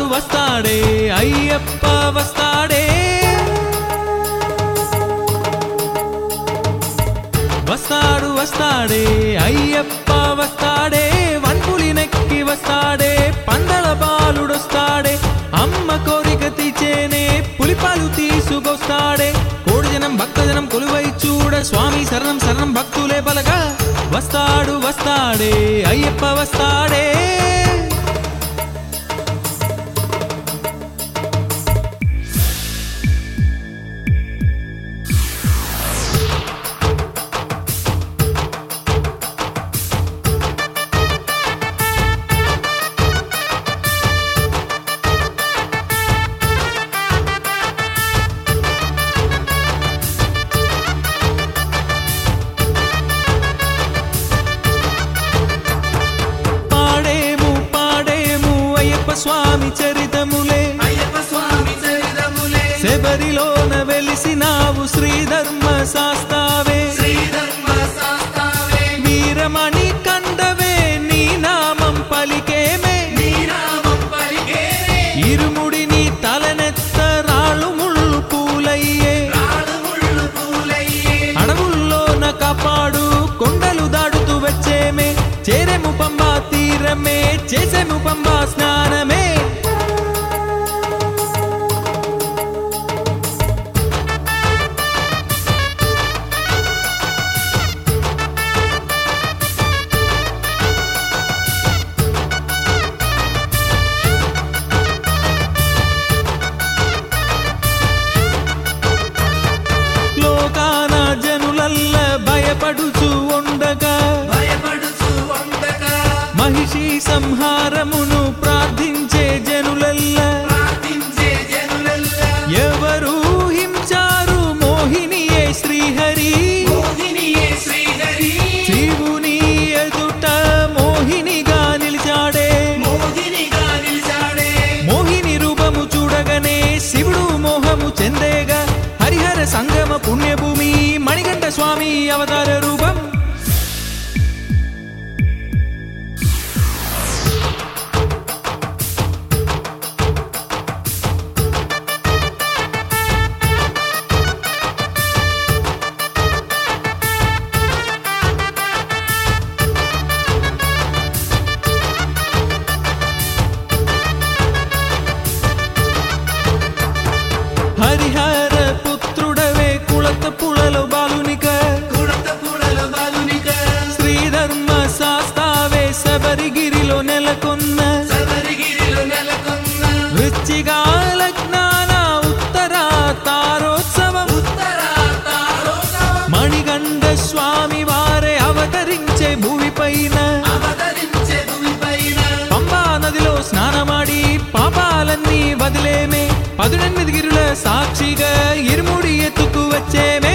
వస్తాడే అయ్యప్ప వస్తాడే వస్తాడు వస్తాడే అయ్యప్ప వస్తాడే వన్పులి నెక్కి వస్తాడే పందల బాలుడొస్తాడే అమ్మ కోరిక తీచేనే పులిపాలు తీసుకొస్తాడే కోడి జనం భక్తజనం కొలువై చూడ స్వామి శరణం శరణం భక్తులే బలగా వస్తాడు వస్తాడే అయ్యప్ప వస్తాడే పాడేము పాడేము అయ్యప్ప స్వామి చరితములే అయ్యప్ప స్వామి చరితములే శబరిలోన వెలిసినావు శ్రీధర్మ శాస్తావే శ్రీధర్మ శాస్త్రావే వీరమణి కందవే నీ నామం పలికేమే నీ నామం పలికేనే ఇరుముడిని తలనెత్త రాళ్ళు ముళ్ళు పూలయ్యే రాడు ముళ్ళు పూలయ్యే అడవుల్లోన కాపాడు కొండలు దాడుతూ వచ్చేమే చేరెము పంబా తీరమే చేసేము పంబా స్నానమే లోకాన జనులల్ల భయపడుచు ఉండగా భయపడుచు ఉండగా మహిషి సంహారమును ప్రార్థించే జనులల్ల ప్రార్థించే జనులల్లా ఎవరు హించారు మోహినియే శ్రీహరి మోహినియే శ్రీహరి శివుని ఎదుట మోహినిగా నిలిచాడే మోహినిగా నిలిచాడే మోహిని రూపము చూడగానే శివుడు మోహము చెందేగా హరిహర సంగమ పుణ్యభూమి మణికంఠ స్వామి అవతార రూపం హరిహర పుత్రుడవే కులత పుళలు బాలునిక కుడత పుడల బాలునిక శ్రీధర్మ శాస్తావే శబరిగిరిలో నెలకొన్న సబరిగిరిలో నెలకొన్న వృచ్చిగాల జ్ఞాన ఉత్తర తారోత్సవం ఉత్తర తారోత్సవం మణిగండ స్వామి వారే అవతరించే భూమిపైన అవతరించే భూమిపైన పంబా నదిలో స్నానమాడి పాపాలన్నీ వదిలేమే పదునెనిమిది గిరుల సాక్షిగా ఇరుముడి ఎత్తుకు వచ్చేమే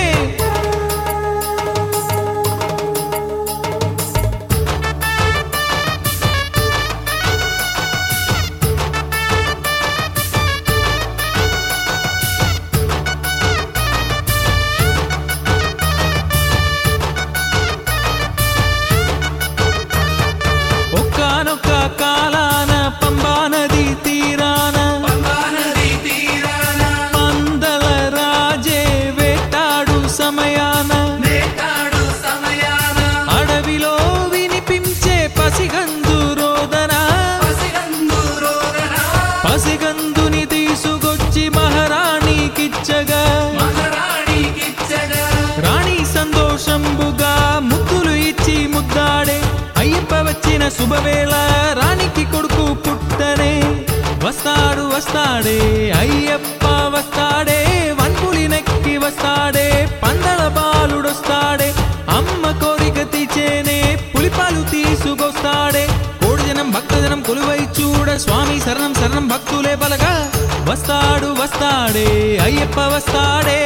ఒక్కనొక్క కాలాన పంబా నది తీరాన పంబా నది తీరాన పందల రాజే వేటాడు సమయాన వేటాడు సమయాన అడవిలో వినిపించే పసిగందు రోదన పసిగందు రోదన పసిగందుని తీసుకొచ్చి మహారాణికిచ్చగా మహారాణికిచ్చగా రాణి సంతోషంబుగా ముద్దులు ఇచ్చి ముద్దాడే అయ్యప్ప వచ్చిన శుభవేళ రాణికి కొడుకు పుట్టనే వస్తాడు వస్తాడే అయ్యప్ప వస్తాడే వన్పులి నెక్కి వస్తాడే పందల బాలుడొస్తాడే అమ్మ కోరిక తీచేనే పులిపాలు తీసుకొస్తాడే కోడి జనం భక్తజనం కొలువై చూడ స్వామి శరణం శరణం భక్తులే బలగా వస్తాడు వస్తాడే అయ్యప్ప వస్తాడే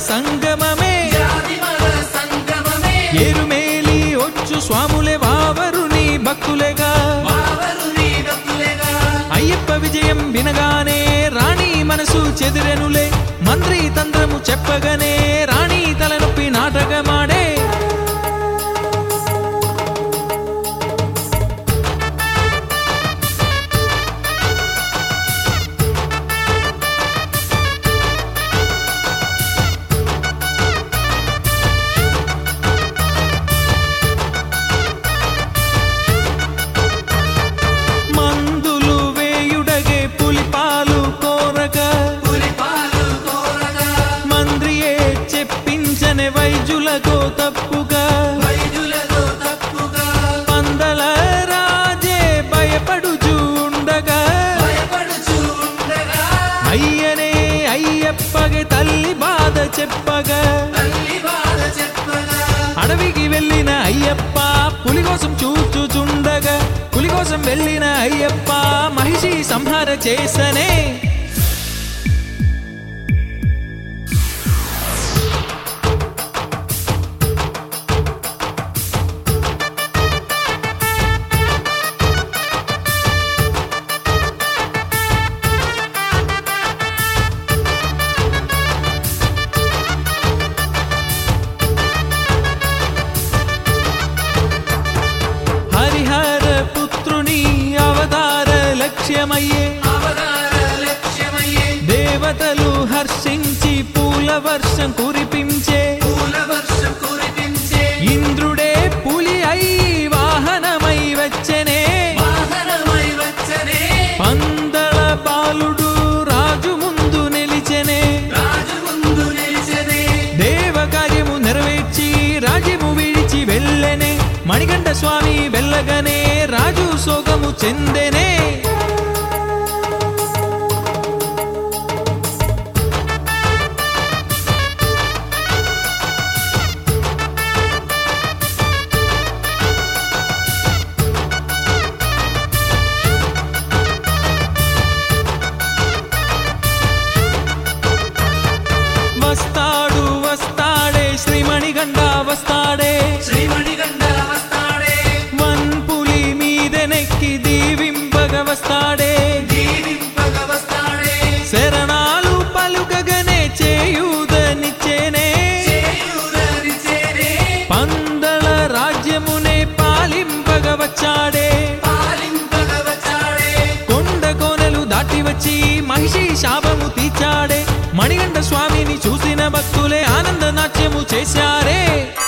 సంగమమే జాతి మత సంగమమే ఏరుమేలి ఒచ్చు స్వాములే వావరుని భక్తులేగా వావరుని భక్తులేగా అయ్యప్ప విజయం వినగానే రాణి మనసు చెదిరెనులే మంత్రి తంత్రము చెప్పగానే రాణి తలనొప్పి నాటకమాడే మందులు వేయుడగే పులిపాలు కోరగా పులిపాలు కోరగా మంత్రియే చెప్పించని వైద్యులతో తప్పుగా వైద్యులతో తప్పుగా పందల రాజే భయపడుచూ ఉండగా భయపడుచూ ఉండగా అయ్యనే అయ్యప్పగే తల్లి బాధ చెప్పగా తల్లి బాధ చెప్పగా అడవికి వెళ్ళిన అయ్యప్ప పులి కోసం చూచుచుండగా పులి కోసం వెళ్ళిన అయ్యప్ప మహిషి సంహార చేసనే హరిహర పుత్రుని అవతార లక్ష్యమయ్యే అవతార లక్ష్యమయ్యే దేవతలు హర్షించి పూల వర్షం కురిపించే పూల వర్షం కురిపించే ఇంద్రుడే పులి అయి వాహనమై వచ్చెనే వాహనమై వచ్చనే పందల బాలుడు రాజు ముందు నిలిచెనే రాజు ముందు నిలిచనే దేవ కార్యము నెరవేర్చి రాజ్యము విడిచి వెళ్ళెనే మణికంఠ స్వామి వెళ్ళగనే రాజు సోగము చెందెనే వస్తాడు వస్తాడే శ్రీమణిగండ వస్తాడే శ్రీమణిగండ వస్తాడే వన్పులి మీదెనెక్కి దీవింపగ వస్తాడే జీవింపగ వస్తాడే శరణాలు పలుకగనే చేయూదనిచ్చేనే చేయూరనిచేనే పందల రాజ్యమునే పాలింపగ వచ్చాడే పాలింపగ వచ్చాడే కొండ కోనలు దాటి వచ్చి మహిషి శాపము తీర్చాడే మణిగంట స్వామిని చూసిన భక్తులే ఆనంద నాట్యము చేశారే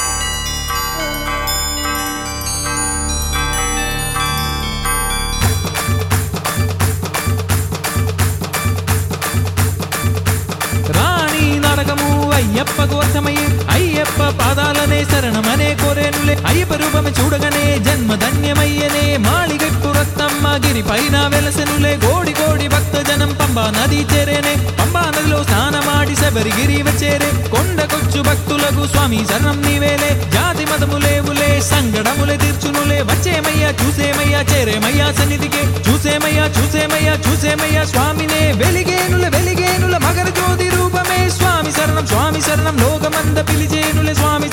రాణి నాటకము అయ్యప్పకు అర్థమయ్యే అయ్యప్ప పాదాలనే శరణమనే కోరేనులే అయ్యప్ప రూపమే చూడగానే జన్మ ధన్యమయ్యనే మాళిగట్టు రత్తమ్మ గిరి పైన వెలసెనులే గోడి గోడి భక్త జనం పంబా నది చేరేనే పంబా నదిలో స్నానమాడి శబరిగిరి వచ్చేరే కొండకొచ్చు భక్తులకు స్వామి శరణం నీవేలే జాతి మతములేవులే సంగడములే తీర్చునులే వచ్చేమయ్యా చూసేమయ్యా చేరేమయ్యా సన్నిధికే చూసేమయ్యా చూసేమయ్యా చూసేమయ్యా స్వామినే వెలిగేనుల వెలిగేనుల మగర జ్యోతి రూపమే స్వామి శరణం స్వామి శరణం లోకమంద పిలిచేనులే స్వామి